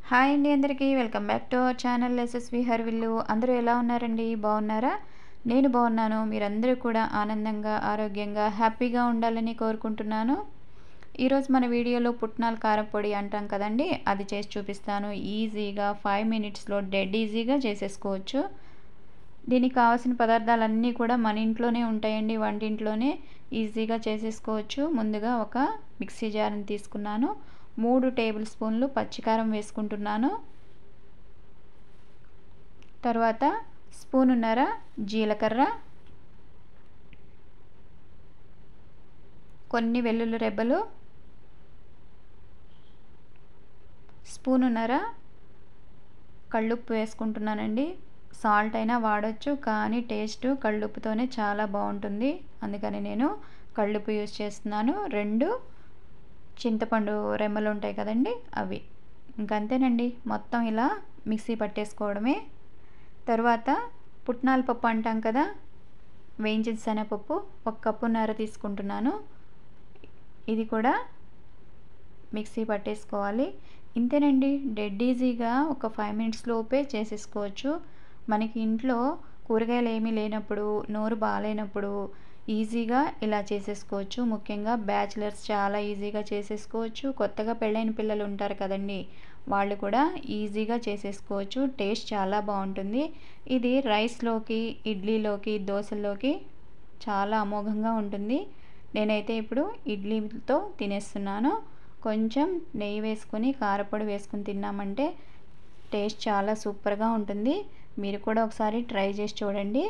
hi అండి అందరికీ welcome back to our channel SSV హర్విల్లు అందరూ ఎలా ఉన్నారండి బాగున్నారా నేను బాగున్నాను మీరందరూ కూడా ఆనందంగా ఆరోగ్యంగా హ్యాపీగా ఉండాలని కోరుకుంటున్నాను ఈరోజు మన వీడియోలో పుట్నాల కారపొడి అంటాం కదండి అది చేసి చూపిస్తాను ఈజీగా ఫైవ్ మినిట్స్లో డెడ్ ఈజీగా చేసేసుకోవచ్చు దీనికి కావాల్సిన పదార్థాలన్నీ కూడా మన ఇంట్లోనే ఉంటాయండి వంటింట్లోనే ఈజీగా చేసేసుకోవచ్చు ముందుగా ఒక మిక్సీ జార్ని తీసుకున్నాను మూడు టేబుల్ స్పూన్లు పచ్చికారం వేసుకుంటున్నాను తర్వాత స్పూనున్నర జీలకర్ర కొన్ని వెల్లుల్లి రెబ్బలు స్పూనున్నర కళ్ళుప్పు వేసుకుంటున్నానండి సాల్ట్ అయినా వాడచ్చు కానీ టేస్ట్ కళ్ళుప్పుతోనే చాలా బాగుంటుంది అందుకని నేను కళ్ళుప్పు యూజ్ చేస్తున్నాను రెండు చింతపండు రెమ్మలు ఉంటాయి కదండి అవి ఇంకంతేనండి మొత్తం ఇలా మిక్సీ పట్టేసుకోవడమే తర్వాత పుట్నాల పప్పు అంటాం కదా వేయించిన శనగపప్పు ఒక కప్పున్నర తీసుకుంటున్నాను ఇది కూడా మిక్సీ పట్టేసుకోవాలి ఇంతేనండి డెడ్ ఈజీగా ఒక ఫైవ్ మినిట్స్ లోపే చేసేసుకోవచ్చు మనకి ఇంట్లో కూరగాయలు ఏమీ లేనప్పుడు నోరు బాగాలేనప్పుడు ఈజీగా ఇలా చేసేసుకోవచ్చు ముఖ్యంగా బ్యాచిలర్స్ చాలా ఈజీగా చేసేసుకోవచ్చు కొత్తగా పెళ్ళైన పిల్లలు ఉంటారు కదండి వాళ్ళు కూడా ఈజీగా చేసేసుకోవచ్చు టేస్ట్ చాలా బాగుంటుంది ఇది రైస్లోకి ఇడ్లీలోకి దోశల్లోకి చాలా అమోఘంగా ఉంటుంది నేనైతే ఇప్పుడు ఇడ్లీతో తినేస్తున్నాను కొంచెం నెయ్యి వేసుకొని కారపొడి వేసుకుని తిన్నామంటే టేస్ట్ చాలా సూపర్గా ఉంటుంది మీరు కూడా ఒకసారి ట్రై చేసి చూడండి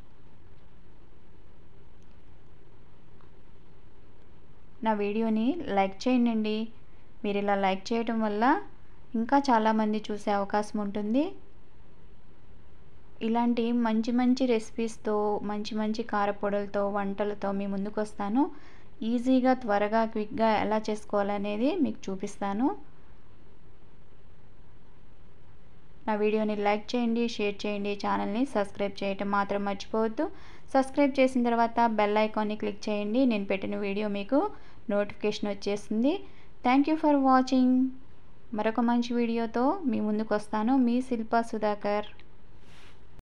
నా వీడియోని లైక్ చేయండి మీరు ఇలా లైక్ చేయడం వల్ల ఇంకా చాలామంది చూసే అవకాశం ఉంటుంది ఇలాంటి మంచి మంచి రెసిపీస్తో మంచి మంచి కారపొడులతో వంటలతో మీ ముందుకు వస్తాను ఈజీగా త్వరగా క్విక్గా ఎలా చేసుకోవాలనేది మీకు చూపిస్తాను నా వీడియోని లైక్ చేయండి షేర్ చేయండి ఛానల్ని సబ్స్క్రైబ్ చేయటం మాత్రం మర్చిపోవద్దు సబ్స్క్రైబ్ చేసిన తర్వాత బెల్ ఐకాన్ని క్లిక్ చేయండి నేను పెట్టిన వీడియో మీకు నోటిఫికేషన్ వచ్చేస్తుంది థ్యాంక్ యూ ఫర్ వాచింగ్ మరొక మంచి వీడియోతో మీ ముందుకు వస్తాను మీ శిల్పా సుధాకర్